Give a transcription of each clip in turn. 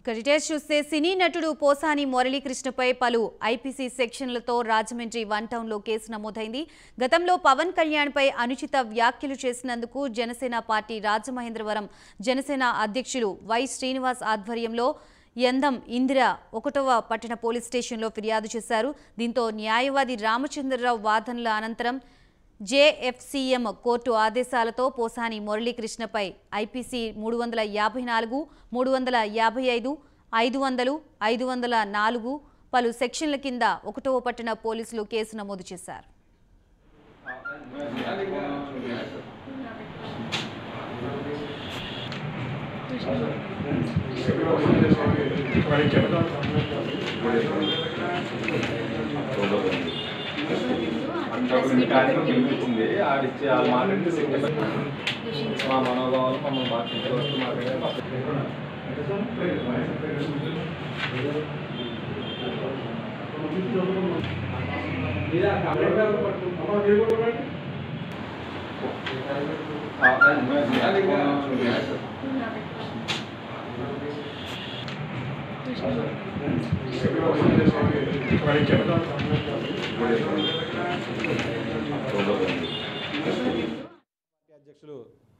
ఇక డీటెయిల్స్ చూస్తే సినీ నటుడు పోసాని మురళీకృష్ణపై పలు ఐపీసీ సెక్షన్లతో రాజమండ్రి వన్ టౌన్లో కేసు నమోదైంది గతంలో పవన్ కళ్యాణ్పై అనుచిత వ్యాఖ్యలు చేసినందుకు జనసేన పార్టీ రాజమహేంద్రవరం జనసేన అధ్యక్షులు వై శ్రీనివాస్ ఆధ్వర్యంలో యందం ఇందిర ఒకటవ పట్టణ పోలీస్ స్టేషన్లో ఫిర్యాదు చేశారు దీంతో న్యాయవాది రామచంద్రరావు వాదనల అనంతరం జేఎఫ్సీఎం కోర్టు ఆదేశాలతో పోసాని మురళీకృష్ణపై ఐపీసీ మూడు వందల యాభై నాలుగు మూడు వందల యాభై ఐదు ఐదు వందలు ఐదు వందల నాలుగు పలు సెక్షన్ల కింద ఒకటవ పట్టణ పోలీసులు కేసు నమోదు చేశారు కార్యక్రమం గెలిపించింది ఆడిచ్చి ఆ మాట్లాడితే సెకండ్ మా మనోభావాలు మమ్మల్ని మార్చించవచ్చు మాట్లాడే అధ్యక్షులు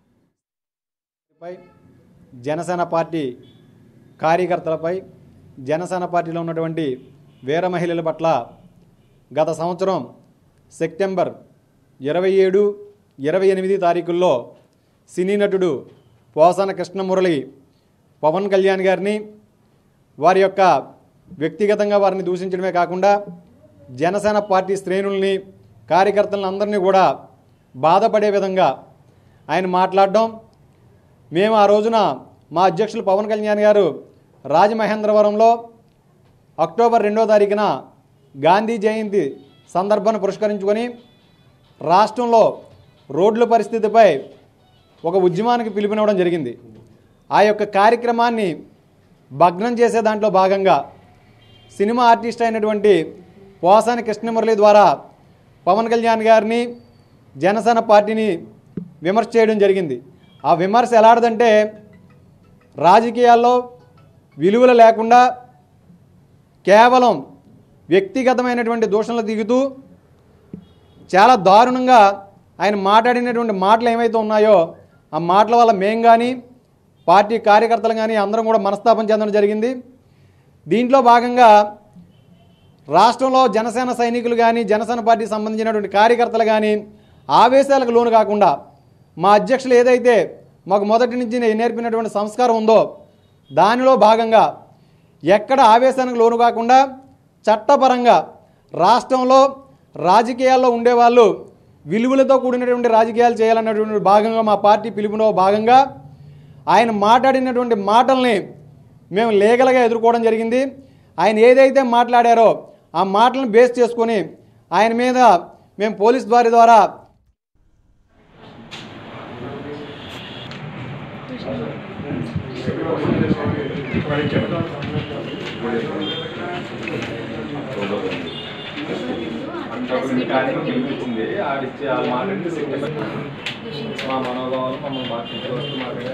పై జనసేన పార్టీ కార్యకర్తలపై జనసేన పార్టీలో ఉన్నటువంటి వీర మహిళల పట్ల గత సంవత్సరం సెప్టెంబర్ ఇరవై ఏడు ఇరవై ఎనిమిది తారీఖుల్లో సినీ నటుడు పోసాన కృష్ణమురళి పవన్ కళ్యాణ్ గారిని వారి యొక్క వ్యక్తిగతంగా వారిని దూషించడమే కాకుండా జనసేన పార్టీ శ్రేణుల్ని కార్యకర్తలను అందరినీ కూడా బాధపడే విధంగా ఆయన మాట్లాడడం మేము ఆ రోజున మా అధ్యక్షులు పవన్ కళ్యాణ్ గారు రాజమహేంద్రవరంలో అక్టోబర్ రెండో తారీఖున గాంధీ జయంతి సందర్భాన్ని పురస్కరించుకొని రాష్ట్రంలో రోడ్ల పరిస్థితిపై ఒక ఉద్యమానికి పిలుపునివ్వడం జరిగింది ఆ యొక్క కార్యక్రమాన్ని భగ్నం చేసే దాంట్లో భాగంగా సినిమా ఆర్టిస్ట్ అయినటువంటి పోసాని కృష్ణమురళి ద్వారా పవన్ కళ్యాణ్ గారిని జనసేన పార్టీని విమర్శ చేయడం జరిగింది ఆ విమర్శ ఎలాంటిదంటే రాజకీయాల్లో విలువలు లేకుండా కేవలం వ్యక్తిగతమైనటువంటి దూషణలు దిగుతూ చాలా దారుణంగా ఆయన మాట్లాడినటువంటి మాటలు ఏమైతే ఉన్నాయో ఆ మాటల వల్ల మేం కానీ పార్టీ కార్యకర్తలు కానీ అందరం కూడా మనస్తాపం చెందడం జరిగింది దీంట్లో భాగంగా రాష్ట్రంలో జనసేన సైనికులు కానీ జనసేన పార్టీకి సంబంధించినటువంటి కార్యకర్తలు కానీ ఆవేశాలకు లోను కాకుండా మా అధ్యక్షులు ఏదైతే మాకు మొదటి నుంచి నే- నేర్పినటువంటి సంస్కారం ఉందో దానిలో భాగంగా ఎక్కడ ఆవేశానికి లోను కాకుండా చట్టపరంగా రాష్ట్రంలో రాజకీయాల్లో ఉండేవాళ్ళు విలువలతో కూడినటువంటి రాజకీయాలు చేయాలన్నటువంటి భాగంగా మా పార్టీ పిలుపులో భాగంగా ఆయన మాట్లాడినటువంటి మాటల్ని మేము లీగల్గా ఎదుర్కోవడం జరిగింది ఆయన ఏదైతే మాట్లాడారో ఆ మాటలను బేస్ చేసుకొని ఆయన మీద మేము పోలీస్ వారి ద్వారా కార్యక్రమం గెలిపించింది ఆడిచ్చి ఆ మాట్లాడితే సెకండ్ మా మనోభావాలు మమ్మల్ని మార్చించవచ్చు మాట్లాడే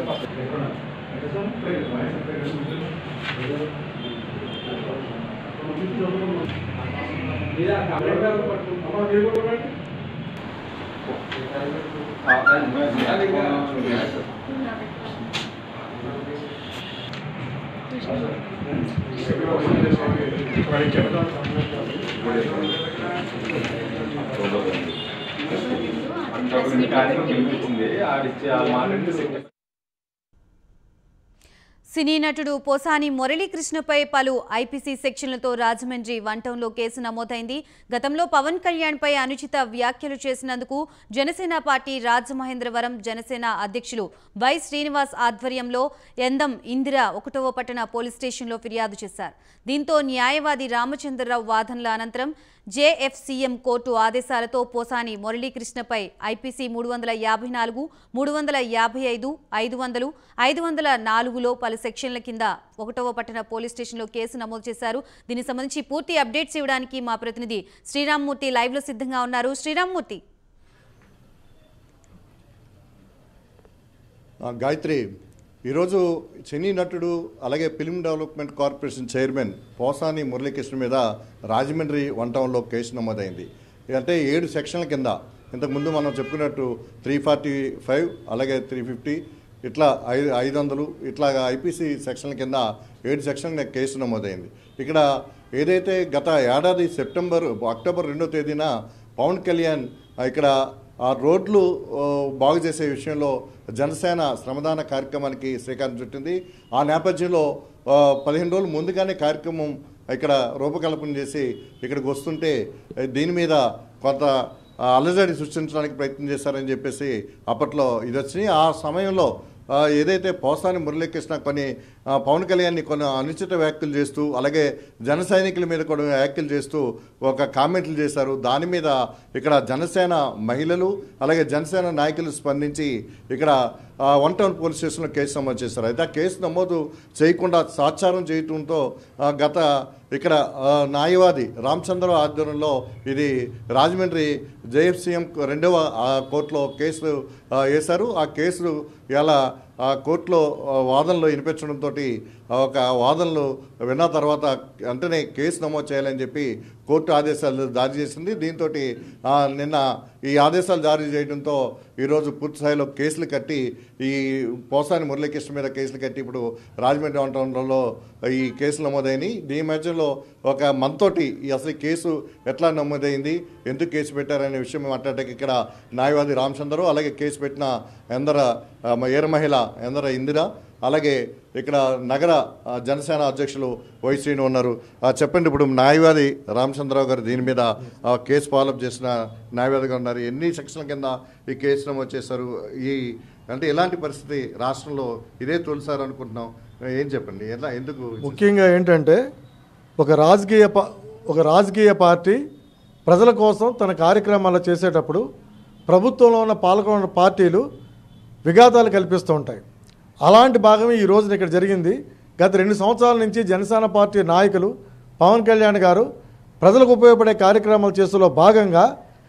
కార్యక్రమం గెలిపించింది ఆడిచ్చి ఆ మాట్లాడితే సెకండ్ సినీ నటుడు పోసాని మురళీకృష్ణపై పలు ఐపీసీ సెక్షన్లతో రాజమండ్రి వన్ టౌన్లో కేసు నమోదైంది గతంలో పవన్ కళ్యాణ్పై అనుచిత వ్యాఖ్యలు చేసినందుకు జనసేన పార్టీ రాజమహేంద్రవరం జనసేన అధ్యక్షులు వై శ్రీనివాస్ ఆధ్వర్యంలో ఎందం ఇందిర ఒకటవ పట్టణ పోలీస్ స్టేషన్లో ఫిర్యాదు చేశారు దీంతో న్యాయవాది రామచంద్రరావు వాదనల అనంతరం జేఎఫ్సీఎం కోర్టు ఆదేశాలతో పోసాని మురళీకృష్ణపై ఐపీసీ మూడు వందల యాభై నాలుగు మూడు వందల యాభై ఐదు ఐదు వందలు ఐదు వందల నాలుగులో పలు సెక్షన్ల కింద ఒకటవ పట్టణ పోలీస్ స్టేషన్లో కేసు నమోదు చేశారు దీనికి సంబంధించి పూర్తి అప్డేట్స్ ఇవ్వడానికి మా ప్రతినిధి శ్రీరామ్మూర్తి లైవ్లో సిద్ధంగా ఉన్నారు శ్రీరామ్మూర్తి ఆ, గాయత్రి ఈరోజు సినీ నటుడు అలాగే film development corporation chairman Posani Muralikrishna మీద రాజమండ్రి వన్ టౌన్లో కేసు నమోదైంది అంటే ఏడు సెక్షన్ల కింద ఇంతకుముందు మనం చెప్పుకున్నట్టు త్రీ ఫార్టీ ఫైవ్ అలాగే త్రీ ఫిఫ్టీ ఇట్లా ఐదు ఐదు వందలు ఇట్లాగా ఐపీసీ సెక్షన్ల కింద ఏడు సెక్షన్ల కేసు నమోదైంది ఇక్కడ ఏదైతే గత ఏడాది సెప్టెంబర్ అక్టోబర్ రెండో తేదీన పవన్ కళ్యాణ్ ఇక్కడ ఆ రోడ్లు ఆ, బాగు చేసే విషయంలో జనసేన శ్రమదాన కార్యక్రమానికి శ్రీకారం చుట్టింది ఆ నేపథ్యంలో ఆ, పదిహేను రోజులు ముందుగానే కార్యక్రమం ఇక్కడ రూపకల్పన చేసి ఇక్కడికి వస్తుంటే ఆ, దీని మీద కొంత ఆ, అలజడి సృష్టించడానికి ప్రయత్నం చేశారని చెప్పేసి అప్పట్లో ఇది వచ్చినాయి ఆ సమయంలో ఆ, ఏదైతే పోసాని మురళీకృష్ణ కొన్ని ఆ, పవన్ కళ్యాణ్ని కొన్ని అనుచిత వ్యాఖ్యలు చేస్తూ అలాగే జన సైనికుల మీద కూడా వ్యాఖ్యలు చేస్తూ ఒక కామెంట్లు చేశారు దాని మీద ఇక్కడ జనసేన మహిళలు అలాగే జనసేన నాయకులు స్పందించి ఇక్కడ ఆ, వన్ టౌన్ పోలీస్ స్టేషన్లో కేసు నమోదు చేశారు అయితే ఆ కేసు నమోదు చేయకుండా సాచారం చేయటంతో ఆ, గత ఇక్కడ ఆ, న్యాయవాది రామచంద్ర ఆధ్వర్యంలో ఇది రాజమండ్రి జేఎఫ్సీఎం రెండవ ఆ, కోర్టులో కేసు ఆ, వేశారు ఆ కేసు ఇలా ఆ కోర్టులో ఆ, వాదనలు వినిపించడంతో ఒక వాదనలు విన్న తర్వాత వెంటనే కేసు నమోదు చేయాలని చెప్పి కోర్టు ఆదేశాలు జారీ చేసింది దీంతో నిన్న ఈ ఆదేశాలు జారీ చేయడంతో ఈరోజు పూర్తి స్థాయిలో కేసులు కట్టి ఈ పోసాని మురళీకృష్ణ మీద కేసులు కట్టి ఇప్పుడు రాజమండ్రి వంటంలో ఈ కేసులు నమోదైనవి దీని మధ్యలో ఒక మనతోటి ఈ అసలు ఈ కేసు ఎట్లా నమోదైంది ఎందుకు కేసు పెట్టారనే విషయం మాట్లాడటానికి ఇక్కడ న్యాయవాది రామచంద్ర అలాగే కేసు పెట్టిన ఎందర ఆ, ఏర మహిళ ఎందర ఇందిర అలాగే ఇక్కడ నగర ఆ, జనసేన అధ్యక్షులు వై శ్రీను ఉన్నారు ఆ, చెప్పండి ఇప్పుడు న్యాయవాది రామచంద్రరావు గారు దీని మీద ఆ, కేసు ఫాలోఅప్ చేసిన న్యాయవాదిగా ఉన్నారు ఎన్ని సెక్షన్ల కింద ఈ కేసు నమోదు చేశారు ఈ అంటే ఎలాంటి పరిస్థితి రాష్ట్రంలో ఇదే తొలిసారి అనుకుంటున్నాం ఏం చెప్పండి ఎలా ఎందుకు ముఖ్యంగా ఏంటంటే ఒక రాజకీయ పా- ఒక రాజకీయ పార్టీ ప్రజల కోసం తన కార్యక్రమాలు చేసేటప్పుడు ప్రభుత్వంలో ఉన్న పాల్గొన్న పార్టీలు విఘాతాలు కల్పిస్తూ ఉంటాయి అలాంటి భాగమే ఈ రోజున ఇక్కడ జరిగింది గత రెండు సంవత్సరాల నుంచి జనసేన పార్టీ నాయకులు పవన్ కళ్యాణ్ గారు ప్రజలకు ఉపయోగపడే కార్యక్రమాలు చేసేలో భాగంగా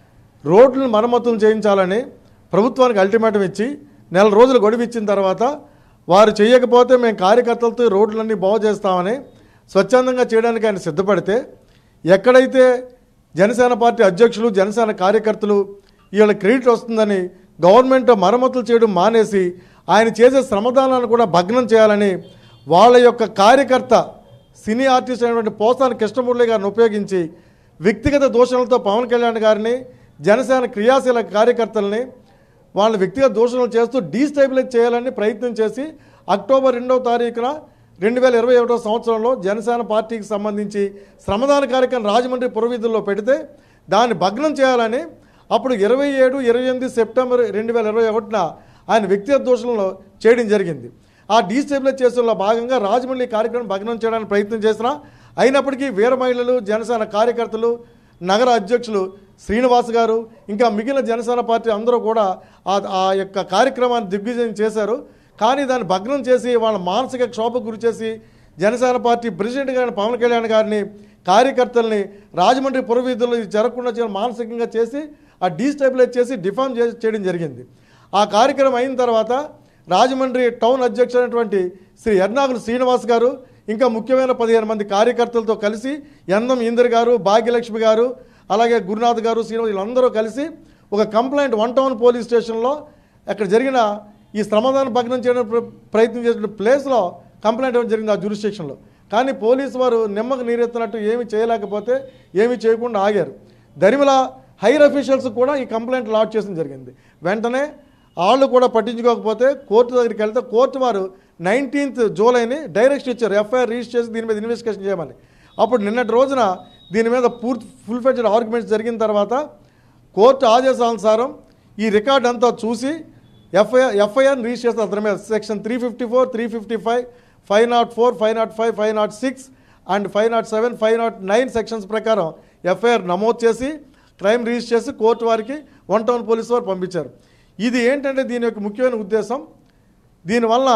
రోడ్లను మరమ్మతులు చేయించాలని ప్రభుత్వానికి అల్టిమేటం ఇచ్చి నెల రోజులు గడువు ఇచ్చిన తర్వాత వారు చేయకపోతే మేము కార్యకర్తలతో ఈ రోడ్లన్నీ బాగు చేస్తామని స్వచ్ఛందంగా చేయడానికి ఆయన సిద్ధపడితే ఎక్కడైతే జనసేన పార్టీ అధ్యక్షులు జనసేన కార్యకర్తలు వీళ్ళ క్రెడిట్ వస్తుందని గవర్నమెంట్ మరమ్మతులు చేయడం మానేసి ఆయన చేసే శ్రమదానాన్ని కూడా భగ్నం చేయాలని వాళ్ళ యొక్క కార్యకర్త సినీ ఆర్టిస్ట్ అయినటువంటి పోసాని కృష్ణమురళి గారిని ఉపయోగించి వ్యక్తిగత దోషణలతో పవన్ కళ్యాణ్ గారిని జనసేన క్రియాశీల కార్యకర్తల్ని వాళ్ళ వ్యక్తిగత దోషణలు చేస్తూ డీస్టెబిలైజ్ చేయాలని ప్రయత్నం చేసి అక్టోబర్ రెండవ తారీఖున రెండు వేల ఇరవై ఒకటో సంవత్సరంలో జనసేన పార్టీకి సంబంధించి శ్రమదాన కార్యక్రమం రాజమండ్రి పురవీధుల్లో పెడితే దాన్ని భగ్నం చేయాలని అప్పుడు ఇరవై ఏడు ఇరవై ఎనిమిది సెప్టెంబర్ రెండు వేల ఇరవై ఒకటిన ఆయన వ్యక్తిగత దోషంలో చేయడం జరిగింది ఆ డీస్టెబిలైజ్ చేసేలో భాగంగా రాజమండ్రి ఈ కార్యక్రమం భగ్నం చేయడానికి ప్రయత్నం చేసినా అయినప్పటికీ వీర మహిళలు జనసేన కార్యకర్తలు నగర అధ్యక్షులు శ్రీనివాస్ గారు ఇంకా మిగిలిన జనసేన పార్టీ అందరూ కూడా ఆ ఆ యొక్క కార్యక్రమాన్ని దిగ్విజయం చేశారు కానీ దాన్ని భగ్నం చేసి వాళ్ళ మానసిక క్షోభకు గురి చేసి జనసేన పార్టీ ప్రెసిడెంట్ గారిని పవన్ కళ్యాణ్ గారిని కార్యకర్తల్ని రాజమండ్రి పురవీధుల్లో ఇది జరగకుండా చేయడం మానసికంగా చేసి ఆ డీస్టెబిలైజ్ చేసి డిఫామ్ చే చేయడం జరిగింది ఆ కార్యక్రమం అయిన తర్వాత రాజమండ్రి టౌన్ అధ్యక్షుడైనటువంటి శ్రీ ఎర్నాగులు శ్రీనివాస్ గారు ఇంకా ముఖ్యమైన పదిహేను మంది కార్యకర్తలతో కలిసి ఎందం ఇందర్ గారు భాగ్యలక్ష్మి గారు అలాగే గురునాథ్ గారు శ్రీనివాస్ వీళ్ళందరూ కలిసి ఒక కంప్లైంట్ వన్ టౌన్ పోలీస్ స్టేషన్లో అక్కడ జరిగిన ఈ శ్రమదాన భగ్నం చేయడం ప్ర- ప్రయత్నం చేసిన ప్లేస్లో కంప్లైంట్ ఇవ్వడం జరిగింది ఆ జ్యూరిస్టిక్షన్లో కానీ పోలీసు వారు నిమ్మకు నీరెత్తినట్టు ఏమీ చేయలేకపోతే ఏమీ చేయకుండా ఆగారు దరిమిల హైర్ అఫీషియల్స్ కూడా ఈ కంప్లైంట్ లాడ్ చేయడం జరిగింది వెంటనే వాళ్ళు కూడా పట్టించుకోకపోతే కోర్టు దగ్గరికి వెళ్తే కోర్టు వారు నైన్టీన్త్ జూలైని డైరెక్షన్ ఇచ్చారు ఎఫ్ఐఆర్ రిజిస్టర్ చేసి దీని మీద ఇన్వెస్టిగేషన్ చేయమని అప్పుడు నిన్నటి రోజున దీని మీద పూర్తి ఫుల్ ఫెడ్జెడ్ ఆర్గ్యుమెంట్స్ జరిగిన తర్వాత కోర్టు ఆదేశానుసారం ఈ రికార్డ్ అంతా చూసి ఎఫ్ఐఆర్ ఎఫ్ఐఆర్ రిజిస్టర్ చేస్తారు అతని మీద section three fifty four three fifty five five nought four five nought five five nought six and five nought seven five nought nine sections ప్రకారం ఎఫ్ఐఆర్ నమోదు చేసి క్రైమ్ రిజిస్టర్ చేసి court వారికి one town police వారు పంపించారు ఇది ఏంటంటే దీని యొక్క ముఖ్యమైన ఉద్దేశం దీనివల్ల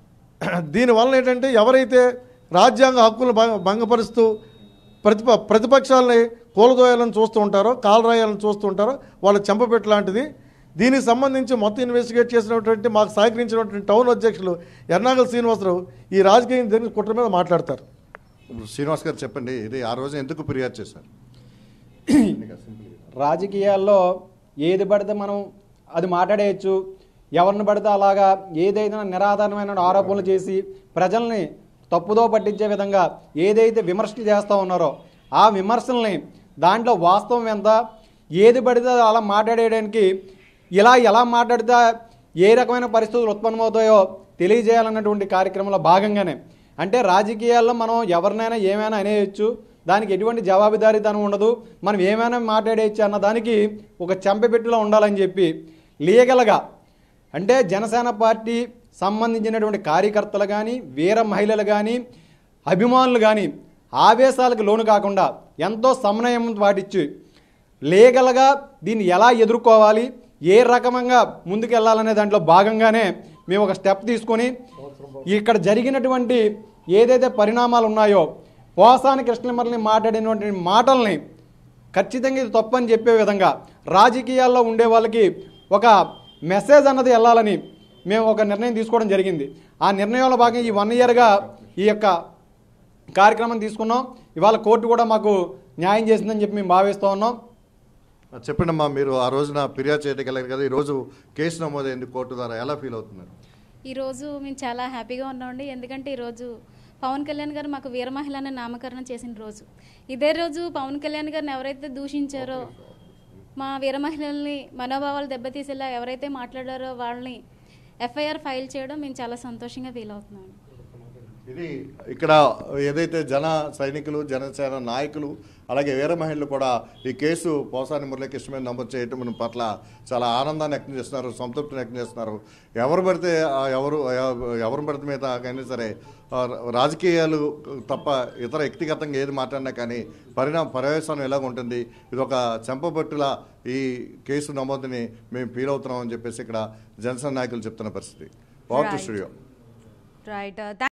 దీనివల్ల ఏంటంటే ఎవరైతే రాజ్యాంగ హక్కులను భంగ- భంగపరుస్తూ ప్రతిప ప్రతిపక్షాలని కూలదోయాలని చూస్తూ ఉంటారో కాలరాయాలని చూస్తూ ఉంటారో వాళ్ళ చెంపపెట్టు లాంటిది దీనికి సంబంధించి మొత్తం ఇన్వెస్టిగేట్ చేసినటువంటి మాకు సహకరించినటువంటి టౌన్ అధ్యక్షులు ఎర్నాగల్ శ్రీనివాసరావు ఈ రాజకీయం జరిగిన కుట్ర మీద మాట్లాడతారు ఇప్పుడు శ్రీనివాస్ గారు చెప్పండి ఇది ఆ రోజు ఎందుకు ఫిర్యాదు చేశారు రాజకీయాల్లో ఏది పడితే మనం అది మాట్లాడేయచ్చు ఎవరిని పడితే అలాగా ఏదైతే నిరాధారమైన ఆరోపణలు చేసి ప్రజల్ని తప్పుదో పట్టించే విధంగా ఏదైతే విమర్శలు చేస్తూ ఉన్నారో ఆ విమర్శల్ని దాంట్లో వాస్తవం ఎంత ఏది పడితే అది అలా మాట్లాడేయడానికి ఇలా ఎలా మాట్లాడితే ఏ రకమైన పరిస్థితులు ఉత్పన్నమవుతాయో తెలియజేయాలన్నటువంటి కార్యక్రమంలో భాగంగానే అంటే రాజకీయాల్లో మనం ఎవరినైనా ఏమైనా అనేయచ్చు దానికి ఎటువంటి జవాబుదారీతనం ఉండదు మనం ఏమైనా మాట్లాడేయచ్చు అన్న దానికి ఒక చెంపపెట్టులో ఉండాలని చెప్పి లీగల్గా అంటే జనసేన పార్టీ సంబంధించినటువంటి కార్యకర్తలు కానీ వీర మహిళలు కానీ అభిమానులు కానీ ఆవేశాలకు లోను కాకుండా ఎంతో సమన్వయం పాటించి లీగల్గా దీన్ని ఎలా ఎదుర్కోవాలి ఏ రకంగా ముందుకెళ్లాలనే దాంట్లో భాగంగానే మేము ఒక స్టెప్ తీసుకొని ఇక్కడ జరిగినటువంటి ఏదైతే పరిణామాలు ఉన్నాయో పోసాని కృష్ణమర్ని మాట్లాడినటువంటి మాటల్ని ఖచ్చితంగా ఇది తప్పని చెప్పే విధంగా రాజకీయాల్లో ఉండే వాళ్ళకి ఒక మెసేజ్ అన్నది వెళ్ళాలని మేము ఒక నిర్ణయం తీసుకోవడం జరిగింది ఆ నిర్ణయంలో భాగంగా ఈ వన్ ఇయర్గా ఈ యొక్క కార్యక్రమం తీసుకున్నాం ఇవాళ కోర్టు కూడా మాకు న్యాయం చేసిందని చెప్పి మేము భావిస్తూ ఉన్నాం చెప్పండి అమ్మా మీరు ఆ రోజున ఫిర్యాదు చేయడానికి వెళ్ళారు కదా ఈరోజు కేసు నమోదైంది కోర్టు ద్వారా ఎలా ఫీల్ అవుతున్నారు ఈరోజు మేము చాలా హ్యాపీగా ఉన్నామండి ఎందుకంటే ఈరోజు పవన్ కళ్యాణ్ గారు మాకు వీర మహిళ అనే నామకరణం చేసిన రోజు ఇదే రోజు పవన్ కళ్యాణ్ గారిని ఎవరైతే దూషించారో మా వీర మహిళల్ని మనోభావాలు దెబ్బతీసేలా ఎవరైతే మాట్లాడారో వాళ్ళని ఎఫ్ఐఆర్ ఫైల్ చేయడం మేము చాలా సంతోషంగా ఫీల్ అవుతున్నాం ఇది ఇక్కడ ఏదైతే జన సైనికులు జనసేన నాయకులు అలాగే వీర మహిళలు కూడా ఈ కేసు పోసాని మురళీకృష్ణ మీద నమోదు చేయటం పట్ల చాలా ఆనందాన్ని వ్యక్తం చేస్తున్నారు సంతృప్తిని వ్యక్తం చేస్తున్నారు ఎవరు పడితే ఆ ఎవరు ఎవ- ఎవరు పడితే మీద కానీ సరే ఆ రాజకీయాలు తప్ప ఇతర వ్యక్తిగతంగా ఏది మాట్లాడినా కానీ పరిణామ పర్యవసానం ఎలాగ ఉంటుంది ఇది ఒక చెంపబట్టుల ఈ కేసు నమోదుని మేము ఫీల్ అవుతున్నామని చెప్పేసి ఇక్కడ జనసేన నాయకులు చెప్తున్న పరిస్థితి power to Right. Studio right